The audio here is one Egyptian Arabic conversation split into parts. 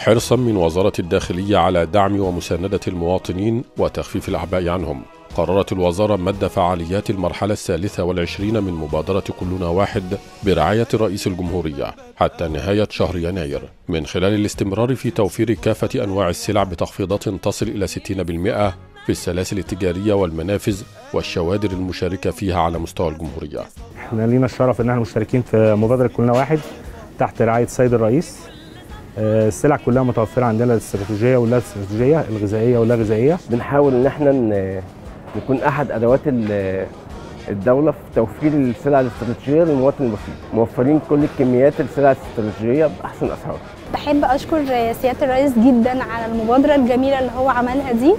حرصا من وزارة الداخلية على دعم ومساندة المواطنين وتخفيف الأعباء عنهم قررت الوزارة مد فعاليات المرحلة الثالثة والعشرين من مبادرة كلنا واحد برعاية رئيس الجمهورية حتى نهاية شهر يناير من خلال الاستمرار في توفير كافة أنواع السلع بتخفيضات تصل إلى 60% في السلاسل التجارية والمنافذ والشوادر المشاركة فيها على مستوى الجمهورية احنا لينا الشرف ان احنا مشتركين في مبادره كلنا واحد تحت رعايه السيد الرئيس آه، السلع كلها متوفره عندنا الاستراتيجيه واللا استراتيجيه الغذائيه واللا غذائيه بنحاول ان احنا ن- نكون احد ادوات ال- الدوله في توفير السلع الاستراتيجيه للمواطن البسيط موفرين كل الكميات السلع الاستراتيجيه باحسن اسعار بحب اشكر سياده الرئيس جدا على المبادره الجميله اللي هو عملها دي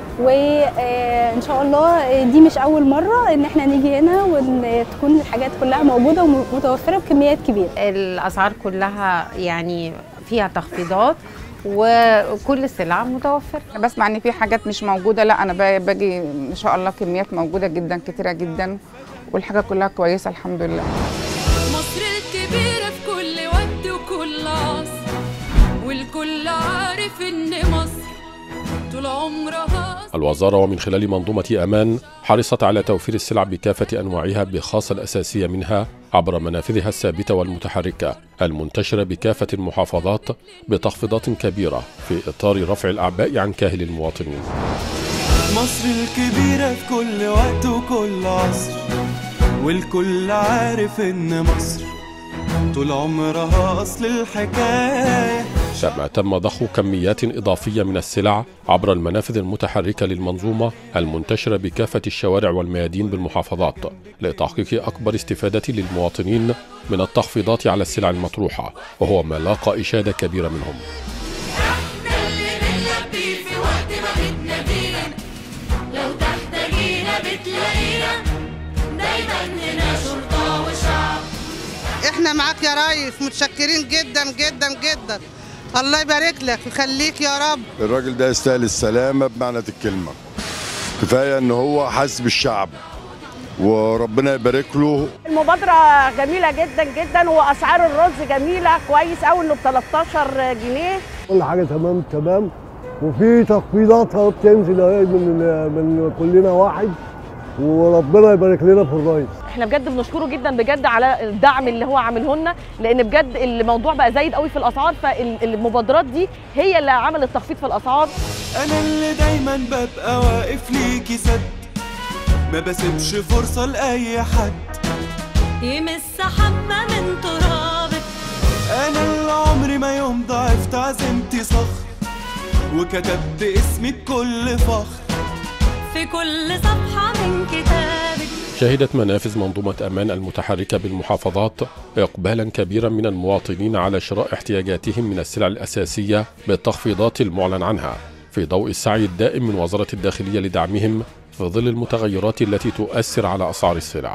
وان شاء الله دي مش اول مره ان احنا نيجي هنا وتكون الحاجات كلها موجوده ومتوفره بكميات كبيره الاسعار كلها يعني فيها تخفيضات وكل السلع متوفره أنا بسمع ان في حاجات مش موجوده لا انا ب- باجي ان شاء الله كميات موجوده جدا كتيره جدا والحاجه كلها كويسه الحمد لله مصر الكبيرة في كل وقت وكل عصر والكل عارف إن مصر طول عمرها الوزارة ومن خلال منظومة أمان حرصت على توفير السلع بكافة أنواعها بخاصة الأساسية منها عبر منافذها الثابتة والمتحركة المنتشرة بكافة المحافظات بتخفيضات كبيرة في إطار رفع الأعباء عن كاهل المواطنين مصر الكبيرة في كل وقت وكل عصر والكل عارف إن مصر طول عمرها أصل الحكاية كما تم ضخ كميات إضافية من السلع عبر المنافذ المتحركة للمنظومة المنتشرة بكافة الشوارع والميادين بالمحافظات لتحقيق أكبر استفادة للمواطنين من التخفيضات على السلع المطروحة وهو ما لاقى إشادة كبيرة منهم احنا اللي بنلبي في وقت ما بتنادينا لو تحتاجينا بتلاقينا دايما هنا شرطة وشعب احنا معاك يا ريس متشكرين جدا جدا جدا الله يبارك لك ويخليك يا رب الراجل ده يستاهل السلامة بمعنى الكلمة كفاية ان هو حاسس بالشعب وربنا يبارك له المبادرة جميلة جدا جدا وأسعار الرز جميلة كويس أوي إنه ب 13 جنيه كل حاجه تمام تمام وفي تخفيضات اهو بتنزل اهي من من كلنا واحد وربنا يبارك لنا في الرئيس احنا بجد بنشكره جدا بجد على الدعم اللي هو عامله لنا لان بجد الموضوع بقى زايد قوي في الاسعار فالمبادرات دي هي اللي عملت تخفيض في الاسعار أنا اللي دايما ببقى واقف ليكي سد ما بسيبش فرصة لأي حد يمس حبة من ترابك أنا اللي عمري ما يوم ضعفت عزمتي صخر وكتبت اسمي بكل فخر في كل صفحة من كتابك شهدت منافذ منظومة أمان المتحركة بالمحافظات إقبالا كبيرا من المواطنين على شراء احتياجاتهم من السلع الأساسية بالتخفيضات المعلن عنها في ضوء السعي الدائم من وزارة الداخلية لدعمهم في ظل المتغيرات التي تؤثر على أسعار السلع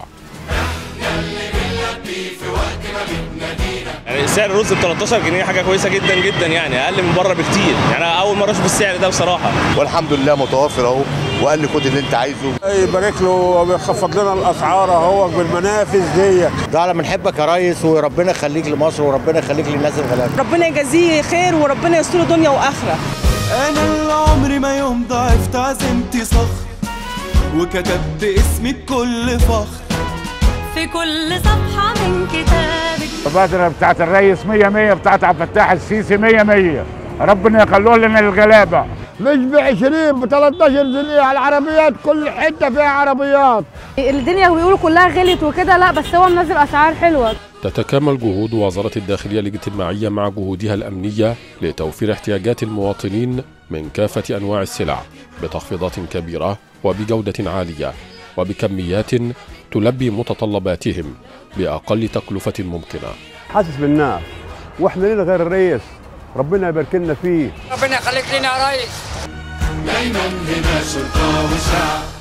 يعني سعر الرز ب 13 جنيه حاجه كويسه جدا جدا يعني اقل من بره بكتير يعني انا اول مره اشوف السعر ده بصراحه والحمد لله متوفر اهو وقال لي خد اللي انت عايزه يبارك له ويخفض لنا الاسعار اهو بالمنافذ دي ده بنحبك يا ريس وربنا يخليك لمصر وربنا يخليك للناس الغلابه ربنا يجازيه خير وربنا يستر دنيا واخره أنا اللي عمري ما يوم ضعفت عزمتي صخر وكتبت اسمي بكل فخر في كل صفحة من كتابك المبادرة بتاعت الرئيس 100 100 بتاعت عبد الفتاح السيسي 100 100 ربنا يخلوه لنا الغلابة مش ب 20 ب 13 جنيه على العربيات كل حتة فيها عربيات الدنيا بيقولوا كلها غلت وكده لا بس هو منزل اسعار حلوه تتكامل جهود وزارة الداخلية الاجتماعية مع جهودها الأمنية لتوفير احتياجات المواطنين من كافة أنواع السلع بتخفيضات كبيرة وبجودة عالية وبكميات تلبي متطلباتهم بأقل تكلفة ممكنة حاسس بالناس واحنا لنا غير الرئيس ربنا يبارك لنا فيه ربنا يخليك لنا يا ريس دايما هنا شرطة وشعب